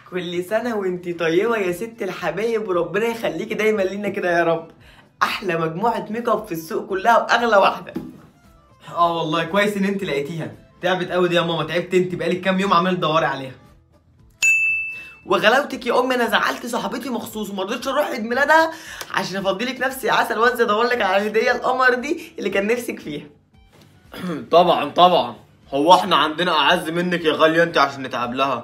كل سنة وانتي طيبة يا ست الحبايب وربنا يخليكي دايما لينا كده يا رب أحلى مجموعة ميك اب في السوق كلها وأغلى واحدة اه والله كويس ان انت لقيتيها تعبت قوي دي يا ماما تعبت انت بقالك كام يوم عمال تدوري عليها وغلاوتك يا أمي أنا زعلت صاحبتي مخصوص وما رضيتش أروح عيد ميلادها عشان أفضلك نفسي عسل وأنزل أدور لك على الهدية القمر دي اللي كان نفسك فيها طبعا طبعا هو احنا عندنا اعز منك يا غاليه انت عشان نتعب لها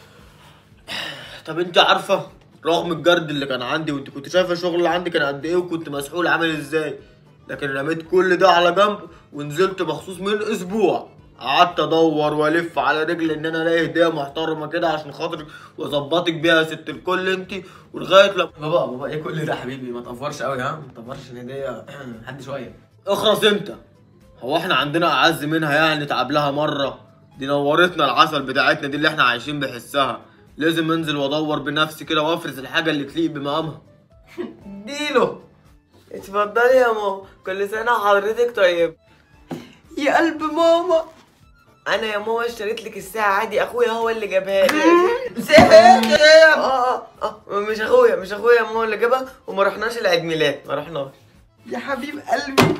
طب انت عارفه رغم الجرد اللي كان عندي وانت كنت شايفه الشغل اللي عندي كان قد ايه وكنت مسحول عامل ازاي لكن رميت كل ده على جنب ونزلت مخصوص من اسبوع قعدت ادور والف على رجل ان انا الاقي هديه محترمه كده عشان خاطرك واظبطك بيها يا ست الكل انت ولغايه لما بابا بابا ايه كل ده يا حبيبي ما تقفرش قوي ها ما تقفرش الهديه حد شويه اخرس انت هو احنا عندنا اعز منها يعني نتعب لها مره دي نورتنا العسل بتاعتنا دي اللي احنا عايشين بحسها لازم انزل وادور بنفسي كده وافرز الحاجه اللي تليق بمقامها اديله اتفضلي يا ماما كل سنة وحضرتك طيب يا قلب ماما انا يا ماما اشتريت لك الساعة عادي اخويا هو اللي جابها لي اه اه اه مش اخويا مش اخويا يا ماما اللي جابها وما رحناش العيد ميلاد ما رحناش يا حبيب قلبي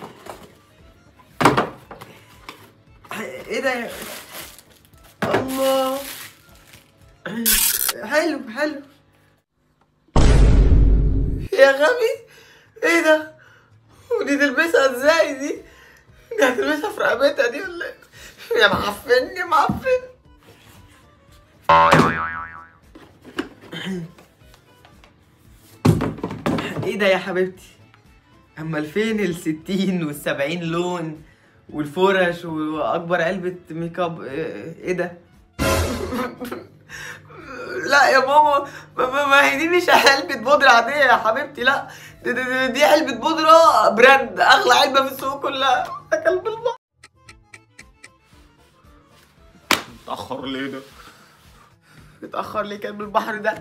ايه ده يا- الله حلو حلو يا غبي ايه ده ودي تلبسها ازاي دي دي هتلبسها في رقبتها دي ولا ايه يا معفن يا معفن ايه ده يا حبيبتي امال فين الستين والسبعين لون والفرش واكبر علبة ميك اب ايه إيه ده لا يا ماما ما, ما, ما هي دي مش علبة بودرة عادية يا حبيبتي لا دي, دي, دي, دي علبة بودرة براند أغلى علبة في السوق كلها يا كلب البحر اتاخر ليه ده اتأخر ليه كلب البحر ده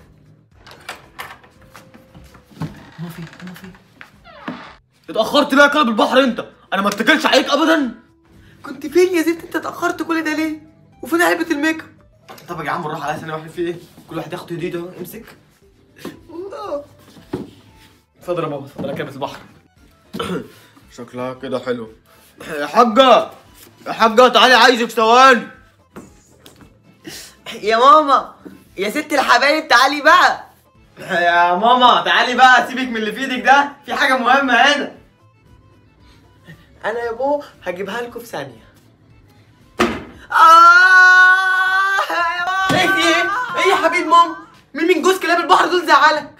اتاخرت ليه يا كلب البحر انت انا ما اتكلش عليك ابدا كنت فين يا زيت انت اتأخرت كل ده ليه وفين علبة الميك اب طب يا عم نروح على ثانيه واحده في ايه كل واحد ياخد هديته اهو امسك الله. اتفضل يا بابا اتفضل يا كلب البحر شكلها كده حلو يا حاجه يا حاجه تعالي عايزك ثواني يا ماما يا ست الحبايب تعالي بقى يا ماما تعالي بقى سيبك من اللي في ايدك ده في حاجه مهمه هنا انا يا بو هجيبها لكم في ثانية آه يا ماما ايه في ايه؟ ايه يا حبيب ماما مين من جوز كلاب البحر دول زعلك